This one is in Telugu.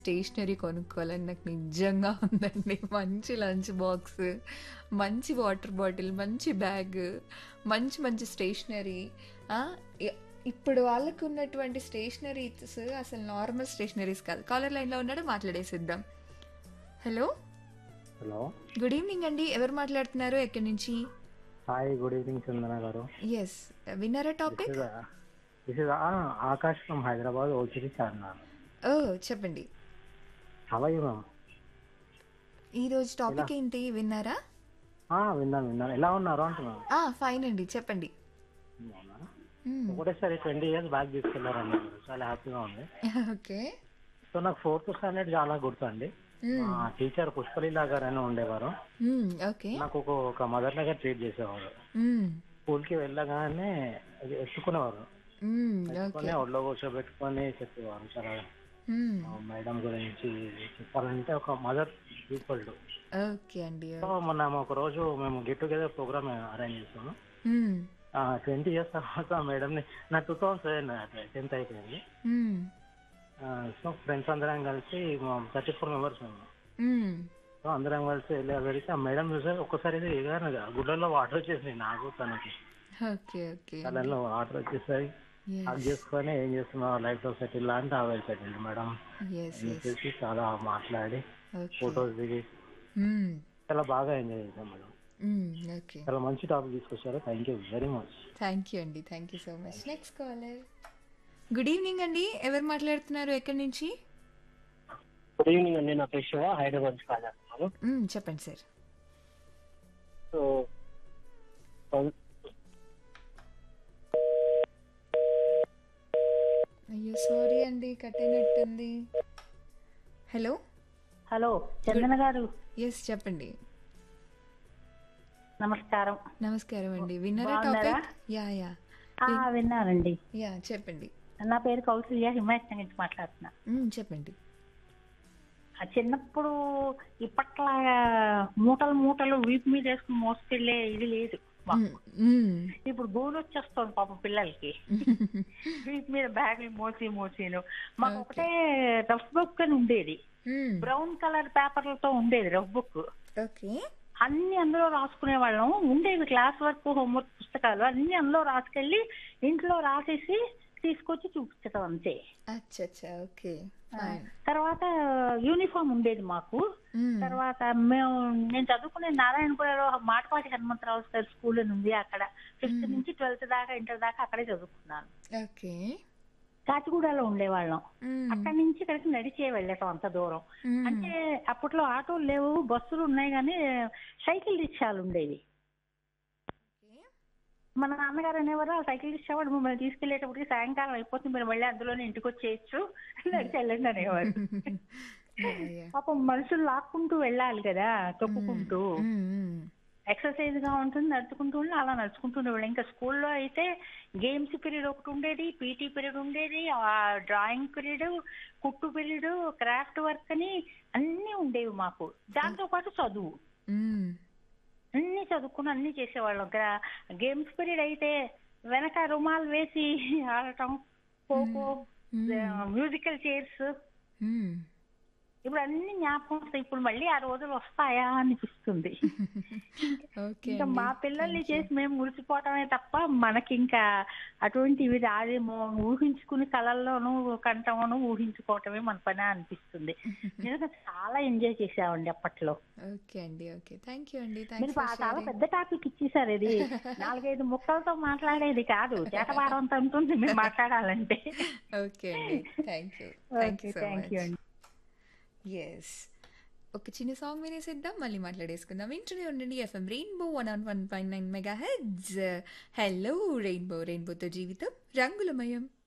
స్టేషనరీ కొనుక్కోవాలని నాకు నిజంగా ఉందండి. మంచి లంచ్ బాక్స్, మంచి వాటర్ బాటిల్, మంచి బ్యాగ్, మంచి మంచి స్టేషనరీ. ఆ! ఇ ఇప్పుడు వాళ్ళకున్నటువంటి స్టేషనరీస్ అసలు నార్మల్ స్టేషనరీస్ కాదు. కాలర్ లైన్‌లో ఉన్నాడు మాట్లాడేసిద్దాం. హలో! హలో గుడ్ ఈవినింగ్ అండి. ఎవరు మాట్లాడుతున్నారు? ఎక్కడి నుంచి? హాయ్ గుడ్ ఈవినింగ్ చందన గారు యెస్. విన్నారా this topic? Is this is Akash from Hyderabad old city Charminar oh! చెప్పండి. హవ్ యూ మ్యామ్ ఈరోజు టాపిక్ ఏంటి విన్నారా? విన్నాను విన్నాను ఎలా ఉన్నారు అంటున్నాను ఆ! ఫైన్ అండి. చెప్పండి. అవునా? హ్మ్. ఒకటేసారి ట్వంటీ ఇయర్స్ బ్యాక్ తీసుకెళ్లారండి మీరు. చాలా హ్యాపీగా ఉంది ఓకే. సో నాకు ఫోర్త్ స్టాండర్డ్ చాలా గుర్తండి హ్మ్. మా టీచర్ పుష్పలీలా గారు అని ఉండేవారు హ్మ్. ఓకే. నాకు ఒక ఒక మదర్ లాగా ట్రీట్ చేసేవారు హ్మ్. స్కూల్కి వెళ్ళగానే అది ఎత్తుకునేవారు హ్మ్. ఓకే. ఎత్తుకొని ఒళ్ళో కూర్చోబెట్టుకొని చెప్పేవారు చాలా హ్మ్. ఆ, మేడం గురించి చెప్పాలంటే ఒక మదర్ ఈక్వల్ టు ఓకే అండి. సో మొన్న ఒక రోజు మేము గెట్ టుగెదర్ ప్రోగ్రామ్ అరేంజ్ చేసాము హ్మ్. ట్వంటీ ఇయర్స్ తర్వాత మేడంని నా టూ థౌసండ్ సెవెన్ టెన్త్ అయిపోయింది హ్మ్. సో ఫ్రెండ్స్ అందరం కలిసి థర్టీ ఫోర్ మెంబర్స్ మేము హ్మ్. సో అందరం కలిసి వెళ్ళి వెళ్తే ఆ మేడం చూసే ఒక్కసారి ఎగారు గుడ్డల్లో వాటర్ వచ్చేసింది నాకు తనకి ఓకే. ఓకే. కళ్ళల్లో వాటర్ వచ్చేసాయి యెస్. అది చేసుకొని ఏం చేస్తున్నావు లైఫ్ లో సెటిల్ లాంటి ఆవేలు సెటిల్ మేడం యెస్. అని యెస్. చెప్పేసి చాలా మాట్లాడి ఓకే. ఫొటోస్ దిగి హ్మ్. చాలా బాగా ఎంజాయ్ చేసాం మేడం హ్మ్. ఓకే. చాలా మంచి టాపిక్ తీసుకొచ్చారు thank you very much thank you అండి. Thank you so much. Next caller. Good evening అండి. ఎవరు మాట్లాడుతున్నారు? ఎక్కడి నుంచి? గుడ్ ఈవినింగ్ అండి నా పేరు శివ హైదరాబాద్ నుంచి కాల్ చేస్తున్నాను హ్మ్. చెప్పండి సార్. సో అయ్యో! సారీ అండి. కట్ అయినట్టుంది. Hello! Hello Chandana garu yes. చెప్పండి. నమస్కారం నమస్కారం అండి. విన్నారా బాగున్నారా? టాపిక్? యాహ్! యాహ్! ఆ, విన్నానండి యాహ్! చెప్పండి. నా పేరు కౌసల్య హిమాయత్ నుంచి మాట్లాడుతున్నా హ్మ్. చెప్పండి. ఆ చిన్నప్పుడు ఇప్పట్లాగా మూటలు మూటలు వీపు మీద వేసుకుని మోసుకెళ్లే ఇది లేదు మాకు. హ్మ్. హ్మ్. ఇప్పుడు గోలు వచ్చేస్తుంది పాపం పిల్లలకి వీపు మీద బ్యాగులు మోసి మోసిను మాకు Okay. ఒకటే రఫ్ బుక్ అని ఉండేది హ్మ్. బ్రౌన్ కలర్ పేపర్లతో ఉండేది రఫ్ బుక్ ఓకే. అన్ని అందులో రాసుకునే వాళ్ళం ఉండేవి క్లాస్ వర్క్ హోంవర్క్ పుస్తకాలు అన్ని అందులో రాసుకెళ్ళి ఇంట్లో రాసేసి తీసుకొచ్చి చూపించడం అంతే అచ్చచ్చా! ఓకే. ఫైన్. తర్వాత యూనిఫామ్ ఉండేది మాకు హ్మ్. తర్వాత మేము నేను చదువుకునే నారాయణపురంలో మాటపాటి హనుమంతరావు గారి స్కూల్ అని ఉంది అక్కడ ఫిఫ్త్ మ్మ్. నుంచి ట్వెల్త్ దాకా ఇంటర్ దాకా అక్కడే చదువుకున్నాను ఓకే. కాచిగూడలో ఉండేవాళ్ళం హ్మ్. అక్కడి నుంచి ఇక్కడికి నడిచే వెళ్ళటం అంత దూరం హ్మ్. అంటే అప్పట్లో ఆటోలు లేవు బస్సులు ఉన్నాయి కానీ సైకిల్ రిక్షాలు ఉండేవి ఓకే. మన నాన్నగారు అనేవారు ఆ సైకిల్ ఇచ్చేవాడు మిమ్మల్ని తీసుకెళ్లేటప్పటికి సాయంకాలం అయిపోతుంది మీరు మళ్ళీ అందులోనే ఇంటికి వచ్చేయచ్చు నడిచి వెళ్ళండి అనేవారు యాహ్! యాహ్! పాపం మనుషులు లాక్కుంటూ వెళ్ళాలి కదా తొక్కుకుంటూ హ్మ్. హ్మ్. ఎక్సర్సైజ్ గా ఉంటుంది నడుచుకుంటూ ఉండి అలా నడుచుకుంటూ ఉండేవాళ్ళు ఇంకా స్కూల్లో అయితే గేమ్స్ పీరియడ్ ఒకటి ఉండేది పీటీ పీరియడ్ ఉండేది ఆ డ్రాయింగ్ పీరియడ్ కుట్టు పీరియడ్ క్రాఫ్ట్ వర్క్ అని అన్ని ఉండేవి మాకు దాంతో పాటు చదువు హ్మ్. అన్ని చదువుకుని అన్ని చేసేవాళ్ళం గ్రా- గేమ్స్ పీరియడ్ అయితే వెనక రుమాల్ వేసి ఆడటం ఖోఖో హ్మ్. మ్యూజికల్ చైర్స్ హ్మ్. ఇప్పుడు అన్ని జ్ఞాపకం వస్తాయి ఇప్పుడు మళ్ళీ ఆ రోజులు వస్తాయా అనిపిస్తుంది ఓకే ఇంకా అండి. మా పిల్లల్ని థ్యాంక్ యూ. చేసి మేము మురిసిపోవటమే తప్ప మనకి ఇంకా అటువంటివి రాదేమో ఊహించుకుని కళల్లోనూ కంటంలోనూ ఊహించుకోవటమే మన పని అనిపిస్తుంది నిజంగా చాలా ఎంజాయ్ చేసామండి అప్పట్లో ఓకే అండి. ఓకే. థ్యాంక్ యూ అండి. మీరు థాంక్స్ బా- ఫర్ చాలా షేరింగ్. పెద్ద టాపిక్ ఇచ్చేసారు ఇది నాలుగైదు ముక్కలతో మాట్లాడేది కాదు చేతవారం అంత ఉంటుంది మీరు మాట్లాడాలంటే ఓకే అండి. Thank you. Thank you okay so thank you much. అండి యెస్. ఒక చిన్న సాంగ్ వినేసేద్దాం. మళ్ళీ మాట్లాడేసుకుందాం. వింటూనే ఉండండి FM rainbow 101.9 megahertz. Hello rainbow రెయిన్బోతో జీవితం రంగులమయం.